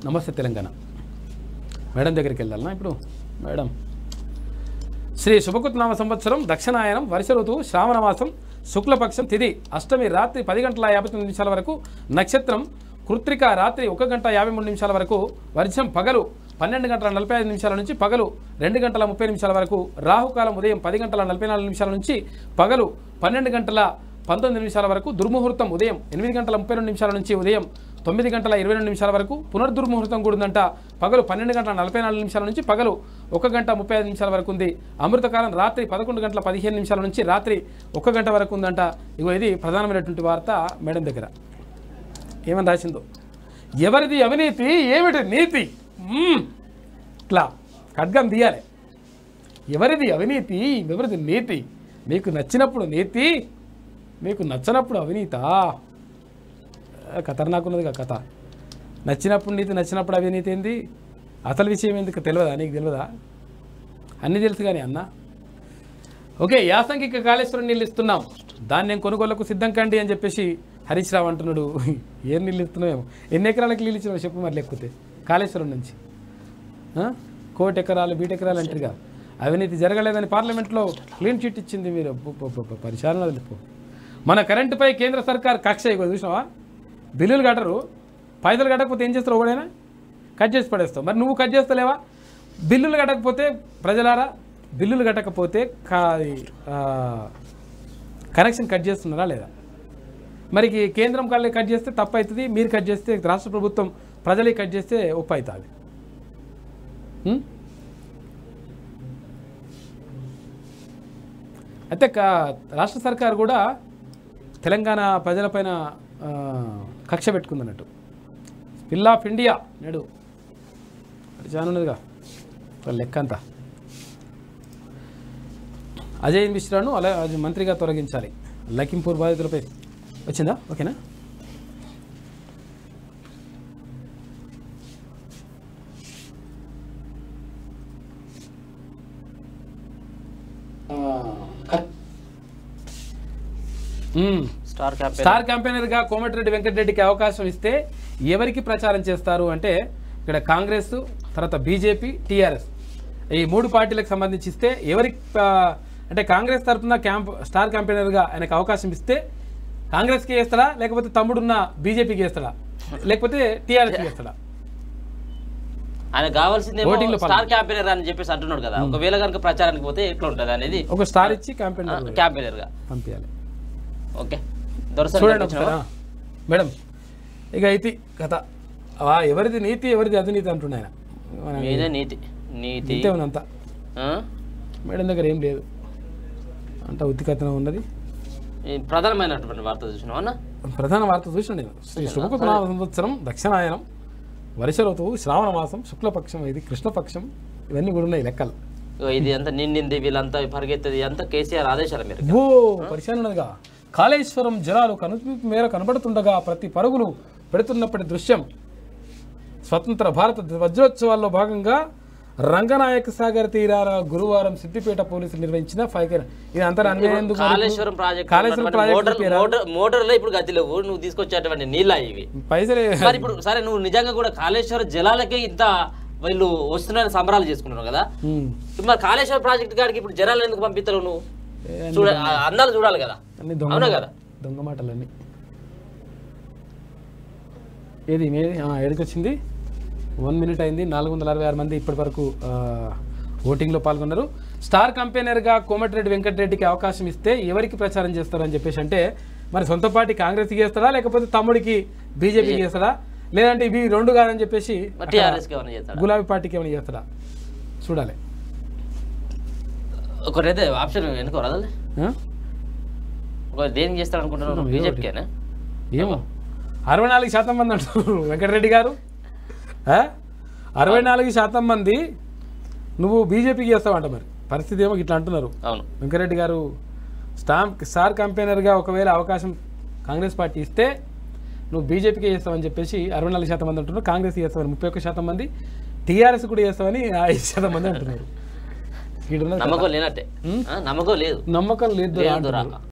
నమస్తే తెలంగాణ మేడం దగ్గరికి వెళ్ళాలనా ఇప్పుడు మేడం శ్రీ శుభకృత్నామ సంవత్సరం దక్షిణాయనం వర్ష ఋతువు శ్రావణ మాసం శుక్లపక్షం తిథి అష్టమి రాత్రి పది గంటల యాభై తొమ్మిది నిమిషాల వరకు నక్షత్రం కృత్రిక రాత్రి ఒక గంట యాభై మూడు నిమిషాల వరకు వర్షం పగలు పన్నెండు గంటల నలభై ఐదు నిమిషాల నుంచి పగలు రెండు గంటల ముప్పై నిమిషాల వరకు రాహుకాలం ఉదయం పది గంటల నలభై నాలుగు నిమిషాల నుంచి పగలు పన్నెండు గంటల పంతొమ్మిది నిమిషాల వరకు దుర్ముహూర్తం ఉదయం ఎనిమిది గంటల ముప్పై రెండు నిమిషాల నుంచి ఉదయం తొమ్మిది గంటల ఇరవై రెండు నిమిషాల వరకు పునర్దుర్ముహూర్తం కూడా ఉందంట పగలు పన్నెండు గంటల నలభై నాలుగు నిమిషాల నుంచి పగలు ఒక గంట ముప్పై ఐదు నిమిషాల వరకు ఉంది అమృతకాలం రాత్రి పదకొండు గంటల పదిహేను నిమిషాల నుంచి రాత్రి ఒక గంట వరకు ఉందంట ఇగో ఇది ప్రధానమైనటువంటి వార్త మేడం దగ్గర ఏమని రాసిందో ఎవరిది అవినీతి ఏమిటి నీతి మ్మ్. ఇట్లా ఖడ్గం తీయాలి ఎవరిది అవినీతి ఎవరిది నీతి మీకు నచ్చినప్పుడు నీతి మీకు నచ్చనప్పుడు అవినీతా ఖతర్నాక్ ఉన్నదిగా కథ నచ్చినప్పుడు నీతి నచ్చినప్పుడు అవినీతి ఏంది అసలు విషయం ఎందుకు తెలియదా నీకు తెలియదా అన్నీ తెలుసు కానీ అన్న ఓకే యాసంగిక కాళేశ్వరం నీళ్ళు ఇస్తున్నాం ధాన్యం కొనుగోలుకు సిద్ధం కండి అని చెప్పేసి హరీష్ రావు అంటున్నాడు ఏం నీళ్ళు ఇస్తున్నామేమో ఎన్ని ఎకరాలకు నీళ్ళు ఇచ్చినావు చెప్పు మరి లేకపోతే కాళేశ్వరం నుంచి ఆ? కోటి ఎకరాలు బీట్ ఎకరాలు అంటారుగా అవినీతి జరగలేదని పార్లమెంట్లో క్లీన్ చిట్ ఇచ్చింది మీరు పరిశాలన వదిలిపో మన కరెంటుపై కేంద్ర సర్కార్ కక్ష ఇగో చూసినావా బిల్లులు కట్టరు పైసలు కట్టకపోతే ఏం చేస్తారు ఒకడైనా కట్ చేసి పడేస్తావు మరి నువ్వు కట్ చేస్తలేవా బిల్లులు కట్టకపోతే ప్రజలారా బిల్లులు కట్టకపోతే కా ఆ, కనెక్షన్ కట్ చేస్తున్నారా లేదా మరి ఈ కేంద్రం కళ్ళే కట్ చేస్తే తప్పు అవుతుంది మీరు కట్ చేస్తే రాష్ట్ర ప్రభుత్వం ప్రజలే కట్ చేస్తే ఒప్పు అవుతుంది ఉం? అయితే కా- రాష్ట్ర సర్కార్ కూడా తెలంగాణ ప్రజలపైన ఆ, కక్ష పెట్టుకుందన్నట్టు స్పిల్ ఆఫ్ ఇండియా నేడు అది చాలా ఉన్నదిగా ఒక లెక్క అంతా అజయ్ మిశ్రాను అలా అది మంత్రిగా తొలగించాలి లఖింపూర్ బాధితులపై వచ్చిందా ఓకేనా మ్మ్. స్టార్ క్యాంపెయిన్ స్టార్ క్యాంపెయినర్గా కోమటిరెడ్డి వెంకటరెడ్డికి అవకాశం ఇస్తే ఎవరికి ప్రచారం చేస్తారు అంటే ఇక్కడ కాంగ్రెస్ తర్వాత బీజేపీ టీఆర్ఎస్ ఈ మూడు పార్టీలకు సంబంధించి ఇస్తే ఎవరికి ఆ, అంటే కాంగ్రెస్ తరఫున క్యాంప్ స్టార్ క్యాంపెయినర్గా ఆయనకు అవకాశం ఇస్తే కాంగ్రెస్కి వేస్తాడా లేకపోతే తమ్ముడున్న బీజేపీకి వేస్తాడా లేకపోతే టీఆర్ఎస్కి వేస్తాడా ఆయన కావాల్సింది ఓటింగ్లో స్టార్ క్యాంపెయినర్ అని చెప్పేసి అంటున్నాడు కదా ఒకవేళ కనుక ప్రచారానికి పోతే ఎట్లా ఉంటుంది అనేది ఒక స్టార్ ఇచ్చి క్యాంపెయినర్ క్యాంపెయినర్ గా పంపించాలి ఓకే దొరసారి చూడండి ఒకసారి ఆ. మేడం ఇక ఇది కథ ఆ, ఎవరిది నీతి ఎవరిది అవినీతి అంటుండే ఆయన మన మీదే నీతి నీతి ఇంతే ఉందంతా ఆ? మేడం దగ్గర ఏం లేదు అంతా ఉత్తి కథనం ఉన్నది ఈ ప్రధానమైనటువంటి వార్త చూసినావు అన్న ప్రధాన వార్త చూసిన నేను శ్రీ శుభకృతనామ సంవత్సరం దక్షిణాయనం వర్ష ఋతువు శ్రావణ మాసం శుక్లపక్షం ఇది కృష్ణపక్షం ఇవన్నీ కూడా ఉన్నాయి లెక్కలు ఇగో ఇది అంతా నిండింది వీళ్ళంతా పరిగెత్తది అంతా కేసీఆర్ ఆదేశాల మేరకు ఓ పరిశాన ఉన్నదిగా కాళేశ్వరం జలాలు కనుచూపు మేర కనబడుతుండగా ప్రతి పరుగులు పెడుతున్నప్పటి దృశ్యం స్వతంత్ర భారత వజ్రోత్సవాల్లో భాగంగా రంగనాయక సాగర్ తీరాల గురువారం సిద్దిపేట పోలీసులు నిర్వహించిన ఫైవ్ ఇది అంతా అన్యాయం ఎందుకు మరి? Kaleshwaram project Kaleshwaram project motor పేరా? మోటార్ మోటార్లో ఇప్పుడు గతి లేవు నువ్వు తీసుకొచ్చేటువంటి నీళ్ళ ఇవి పైసలే మరి ఇప్పుడు సరే నువ్వు నిజంగా కూడా కాళేశ్వరం జలాలకే ఇంత వీళ్ళు వస్తున్నారని సంబరాలు చేసుకుంటున్నావు కదా ఉమ్. ఇప్పుడు మరి కాళేశ్వరం ప్రాజెక్ట్ కాడికి ఇప్పుడు జనాలు ఎందుకు పంపిస్తారు నువ్వు చూడ ఆ అందాలు చూడాలి కదా అన్ని దొంగ అవునా కదా దొంగ మాటలన్నీ ఏది మే ఏడికొచ్చింది వన్ మినిట్ అయింది నాలుగు వందల అరవై ఆరు మంది ఇప్పటి వరకు ఆ, ఓటింగ్లో పాల్గొన్నారు స్టార్ కంపెయినర్గా కోమటిరెడ్డి వెంకటరెడ్డికి అవకాశం ఇస్తే ఎవరికి ప్రచారం చేస్తారని చెప్పేసి అంటే మరి సొంత పార్టీ కాంగ్రెస్కి చేస్తారా లేకపోతే తమ్ముడికి బీజేపీకి చేస్తారా లేదంటే ఇవి రెండు కాదని చెప్పేసి మరి టీఆర్ఎస్కి ఏమైనా చేస్తాడు గులాబీ పార్టీకి ఏమైనా చేస్తారా చూడాలి ఒకరైతే ఆప్షన్ ఎన్నుకోరాదా ఆ? ఒక దేనికి చేస్తాడు అనుకుంటున్నాను బీజేపీకేనా ఏమో అరవై నాలుగు శాతం మంది అంటారు వెంకటరెడ్డి గారు ఆ? అరవై నాలుగు శాతం మంది నువ్వు బీజేపీకి చేస్తావంట మరి పరిస్థితి ఏమో ఇట్లా అంటున్నారు అవును వెంకటరెడ్డి గారు స్టాంప్ స్టార్ కంపెయినర్గా ఒకవేళ అవకాశం కాంగ్రెస్ పార్టీ ఇస్తే నువ్వు బీజేపీకి చేస్తావని చెప్పేసి అరవై నాలుగు శాతం మంది అంటున్నారు కాంగ్రెస్ చేస్తామని ముప్పై ఒక్క శాతం మంది టీఆర్ఎస్ కూడా చేస్తామని ఐదు శాతం మంది అంటున్నారు ఈడున్నది నమ్మకం లేనట్టే ఆ, నమ్మకం లేదు నమ్మకం లేదు లేదు అంటున్నారు. రా.